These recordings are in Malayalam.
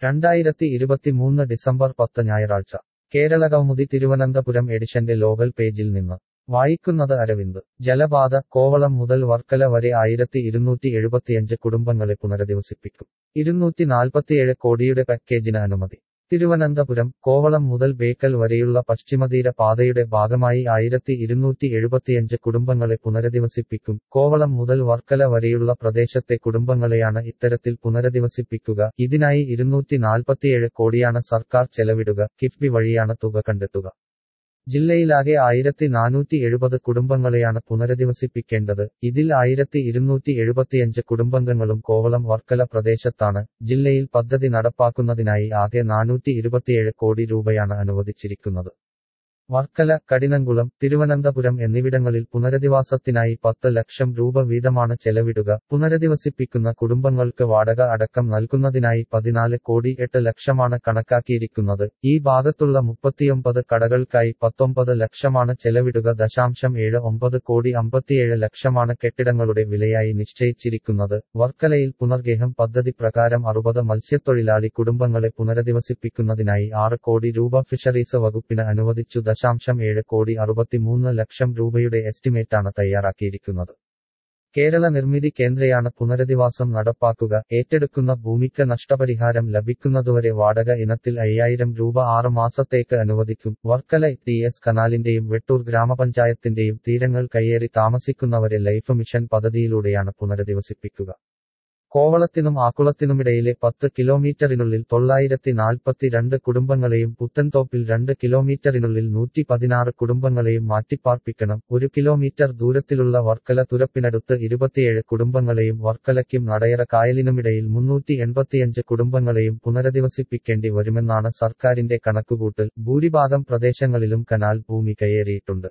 രണ്ടായിരത്തി ഇരുപത്തിമൂന്ന് ഡിസംബർ പത്ത് ഞായറാഴ്ച കേരളകൗമുദി തിരുവനന്തപുരം എഡിഷന്റെ ലോകൽ പേജിൽ നിന്ന് വായിക്കുന്നത് അരവിന്ദ് ജലപാത കോവളം മുതൽ വർക്കല വരെ ആയിരത്തി ഇരുന്നൂറ്റി എഴുപത്തിയഞ്ച് കുടുംബങ്ങളെ പുനരധിവസിപ്പിക്കും ഇരുന്നൂറ്റി നാൽപ്പത്തിയേഴ് കോടിയുടെ പാക്കേജിന് അനുമതി തിരുവനന്തപുരം കോവളം മുതൽ ബേക്കൽ വരെയുള്ള പശ്ചിമതീര പാതയുടെ ഭാഗമായി ആയിരത്തി ഇരുന്നൂറ്റി എഴുപത്തിയഞ്ച് കുടുംബങ്ങളെ പുനരധിവസിപ്പിക്കും കോവളം മുതൽ വർക്കല വരെയുള്ള പ്രദേശത്തെ കുടുംബങ്ങളെയാണ് ഇത്തരത്തിൽ പുനരധിവസിപ്പിക്കുക ഇതിനായി ഇരുന്നൂറ്റി നാൽപ്പത്തിയേഴ് കോടിയാണ് സർക്കാർ ചെലവിടുക കിഫ്ബി വഴിയാണ് തുക കണ്ടെത്തുക ജില്ലയിലാകെ ആയിരത്തി നാനൂറ്റി എഴുപത് കുടുംബങ്ങളെയാണ് പുനരധിവസിപ്പിക്കേണ്ടത് ഇതിൽ ആയിരത്തി ഇരുന്നൂറ്റി എഴുപത്തിയഞ്ച് കുടുംബാംഗങ്ങളും കോവളം വർക്കല പ്രദേശത്താണ് ജില്ലയിൽ പദ്ധതി നടപ്പാക്കുന്നതിനായി ആകെ നാനൂറ്റി ഇരുപത്തിയേഴ് കോടി രൂപയാണ് അനുവദിച്ചിരിക്കുന്നത് വർക്കല കടിനംകുളം തിരുവനന്തപുരം എന്നിവിടങ്ങളിൽ പുനരധിവാസത്തിനായി പത്ത് ലക്ഷം രൂപ വീതമാണ് ചെലവിടുക പുനരധിവസിപ്പിക്കുന്ന കുടുംബങ്ങൾക്ക് വാടക അടക്കം നൽകുന്നതിനായി പതിനാല് കോടി എട്ട് ലക്ഷമാണ് കണക്കാക്കിയിരിക്കുന്നത് ഈ ഭാഗത്തുള്ള മുപ്പത്തിയൊമ്പത് കടകൾക്കായി പത്തൊമ്പത് ലക്ഷമാണ് ചെലവിടുക ദശാംശം ഏഴ് ഒമ്പത് കോടി അമ്പത്തിയേഴ് ലക്ഷമാണ് കെട്ടിടങ്ങളുടെ വിലയായി നിശ്ചയിച്ചിരിക്കുന്നത് വർക്കലയിൽ പുനർഗേഹം പദ്ധതി പ്രകാരം അറുപത് മത്സ്യത്തൊഴിലാളി കുടുംബങ്ങളെ പുനരധിവസിപ്പിക്കുന്നതിനായി ആറ് കോടി രൂപ ഫിഷറീസ് വകുപ്പിന് അനുവദിച്ചു ദശാംശം ഏഴ് കോടി അറുപത്തിമൂന്ന് ലക്ഷം രൂപയുടെ എസ്റ്റിമേറ്റാണ് തയ്യാറാക്കിയിരിക്കുന്നത് കേരള നിർമ്മിതി കേന്ദ്രയാണ് പുനരധിവാസം നടപ്പാക്കുക ഏറ്റെടുക്കുന്ന ഭൂമിക്ക് നഷ്ടപരിഹാരം ലഭിക്കുന്നതുവരെ വാടക ഇനത്തിൽ അയ്യായിരം രൂപ ആറ് മാസത്തേക്ക് അനുവദിക്കും വർക്കല ടി എസ് കനാലിന്റെയും വെട്ടൂർ ഗ്രാമപഞ്ചായത്തിന്റെയും തീരങ്ങൾ കയ്യേറി താമസിക്കുന്നവരെ ലൈഫ് മിഷൻ പദ്ധതിയിലൂടെയാണ് പുനരധിവസിപ്പിക്കുക കോവളത്തിനും ആക്കുളത്തിനുമിടയിലെ പത്ത് കിലോമീറ്ററിനുള്ളിൽ തൊള്ളായിരത്തി നാൽപ്പത്തിരണ്ട് കുടുംബങ്ങളെയും പുത്തൻതോപ്പിൽ രണ്ട് കിലോമീറ്ററിനുള്ളിൽ നൂറ്റി പതിനാറ് കുടുംബങ്ങളെയും മാറ്റിപ്പാർപ്പിക്കണം ഒരു കിലോമീറ്റർ ദൂരത്തിലുള്ള വർക്കല തുരപ്പിനടുത്ത് ഇരുപത്തിയേഴ് കുടുംബങ്ങളെയും വർക്കലയ്ക്കും നടയറ കായലിനുമിടയിൽ മുന്നൂറ്റി എൺപത്തിയഞ്ച് കുടുംബങ്ങളെയും പുനരധിവസിപ്പിക്കേണ്ടി വരുമെന്നാണ് സർക്കാരിന്റെ കണക്കുകൂട്ടൽ ഭൂരിഭാഗം പ്രദേശങ്ങളിലും കനാൽ ഭൂമി കയ്യേറിയിട്ടുണ്ട്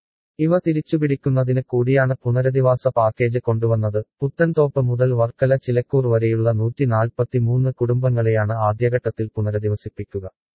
ഇവ തിരിച്ചുപിടിക്കുന്നതിന് കൂടിയാണ് പുനരധിവാസ പാക്കേജ് കൊണ്ടുവന്നത് പുത്തൻതോപ്പ് മുതൽ വർക്കല ചിലക്കൂർ വരെയുള്ള നൂറ്റി നാൽപ്പത്തിമൂന്ന് കുടുംബങ്ങളെയാണ് ആദ്യഘട്ടത്തിൽ പുനരധിവസിപ്പിക്കുക